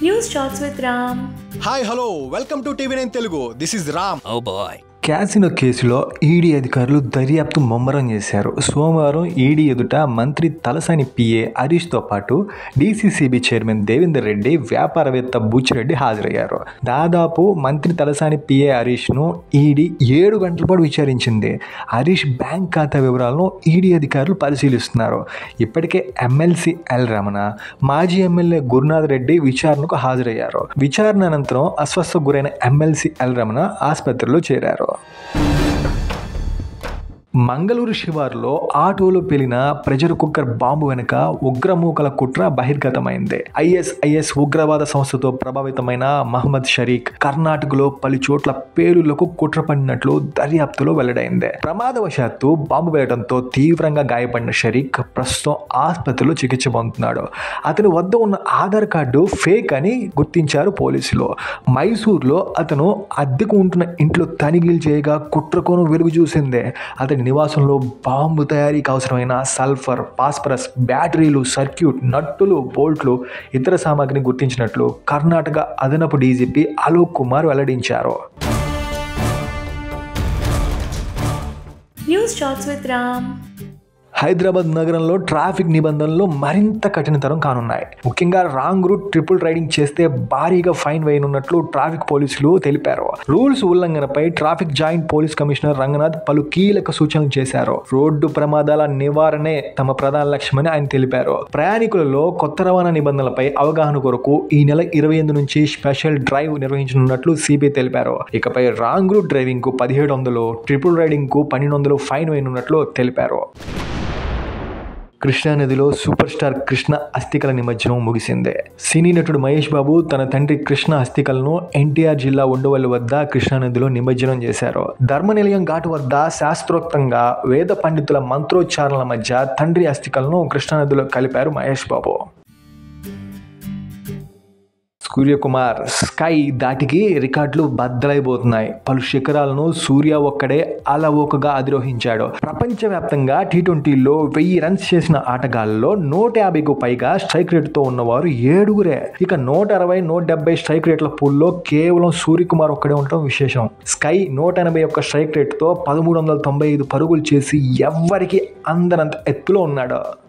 News Shots with Ram. Hi hello welcome to TV nine Telugu this is Ram Oh boy. Casino కేసులో ED అధికారులు దర్యాప్తు ముమ్మరం చేశారు సోమవారం ఈడీ ఎదుట మంత్రి తలసాని పిఏ హరీష్తో పాటు డీసీసీబీ చైర్మన్ దేవేందర్ రెడ్డి వ్యాపారవేత్త బుచ్చిరెడ్డి హాజరయ్యారు దాదాపు మంత్రి తలసాని పిఏ హరీష్ను ఈడీ ఏడు గంటల పాటు విచారించింది హరీష్ బ్యాంక్ ఖాతా వివరాలను ఈడీ అధికారులు పరిశీలిస్తున్నారు ఇప్పటికే ఎమ్మెల్సీ ఎల్ రమణ మాజీ ఎమ్మెల్యే గురునాథ్ రెడ్డి విచారణకు హాజరయ్యారు విచారణ అనంతరం అస్వస్థకు గురైన ఎమ్మెల్సీ ఎల్ రమణ ఆసుపత్రిలో చేరారు మంగళూరు శివారులో ఆటోలో పేలిన ప్రెజర్ కుక్కర్ బాంబు వెనుక ఉగ్రమూకల కుట్ర బహిర్గతమైంది ఐఎస్ఐఎస్ ఉగ్రవాద సంస్థతో ప్రభావితమైన మహమ్మద్ షరీక్ కర్ణాటకలో పలు చోట్ల పేలులకు కుట్ర పడినట్లు దర్యాప్తులో వెల్లడైంది ప్రమాదవశాత్తు బాంబు వేయడంతో తీవ్రంగా గాయపడిన షరీక్ ప్రస్తుతం ఆసుపత్రిలో చికిత్స పొందుతున్నాడు అతని వద్ద ఉన్న ఆధార్ కార్డు ఫేక్ అని గుర్తించారు పోలీసులు మైసూర్లో అతను అద్దెకు ఉంటున్న ఇంట్లో తనిఖీలు చేయగా కుట్రకోణం వెలుగు చూసిందే అతని నివాసంలో బాంబు తయారీకి అవసరమైన సల్ఫర్ పాస్పరస్ బ్యాటరీలు సర్క్యూట్ నట్టులు బోల్ట్లు ఇతర సామాగ్రిని గుర్తించినట్లు కర్ణాటక అదనపు డీజీపీ అలోక్ కుమార్ వెల్లడించారు News Shots with Ram. Hyderabad నగరంలో ట్రాఫిక్ నిబంధనలు మరింత కఠినతరం కానున్నాయి ముఖ్యంగా రాంగ్ రూట్ ట్రిపుల్ రైడింగ్ చేస్తే భారీగా ఫైన్ వేయనున్నట్లు ట్రాఫిక్ పోలీసులు తెలిపారు రూల్స్ ఉల్లంఘనపై traffic joint police commissioner Ranganath పలు కీలక సూచనలు చేశారు రోడ్డు ప్రమాదాల నివారణే తమ ప్రధాన లక్ష్యమని ఆయన తెలిపారు ప్రయాణికులలో కొత్త రవాణా నిబంధనలపై అవగాహన కొరకు ఈ నెల ఇరవై ఎనిమిది నుంచి స్పెషల్ డ్రైవ్ నిర్వహించనున్నట్లు సిబిఐ తెలిపారు ఇకపై రాంగ్ రూట్ డ్రైవింగ్ కు పదిహేడు వందలు ట్రిపుల్ రైడింగ్ కు పన్నెండు వందలు ఫైన్ వేయనున్నట్లు తెలిపారు కృష్ణానదిలో సూపర్ స్టార్ కృష్ణ అస్థికల నిమజ్జనం ముగిసింది సినీ నటుడు మహేష్ బాబు తన తండ్రి కృష్ణ అస్థికలను ఎన్టీఆర్ జిల్లా ఉండవల్లి వద్ద కృష్ణానదిలో నిమజ్జనం చేశారు ధర్మనిలయం ఘాటు వద్ద శాస్త్రోక్తంగా వేద పండితుల మంత్రోచ్చారణల మధ్య తండ్రి అస్థికలను కృష్ణానదిలో కలిపారు మహేష్ బాబు సూర్యకుమార్ స్కై దాటికి రికార్డులు బద్దలైపోతున్నాయి పలు శిఖరాలను సూర్య ఒక్కడే అలవోకగా అధిరోహించాడు ప్రపంచవ్యాప్తంగా టీ ట్వంటీలో వెయ్యి రన్స్ చేసిన ఆటగాళ్లలో నూట యాభైకు పైగా స్ట్రైక్ రేటుతో ఉన్నవారు ఏడుగురే ఇక నూట అరవై నూట డెబ్బై స్ట్రైక్ రేట్ల పూల్లో కేవలం సూర్యకుమార్ ఒక్కడే ఉండటం విశేషం స్కై నూట ఎనభై ఒక్క స్ట్రైక్ రేటుతో పదమూడు వందల తొంభై ఐదు పరుగులు చేసి ఎవ్వరికి అందనంత ఎత్తులో ఉన్నాడు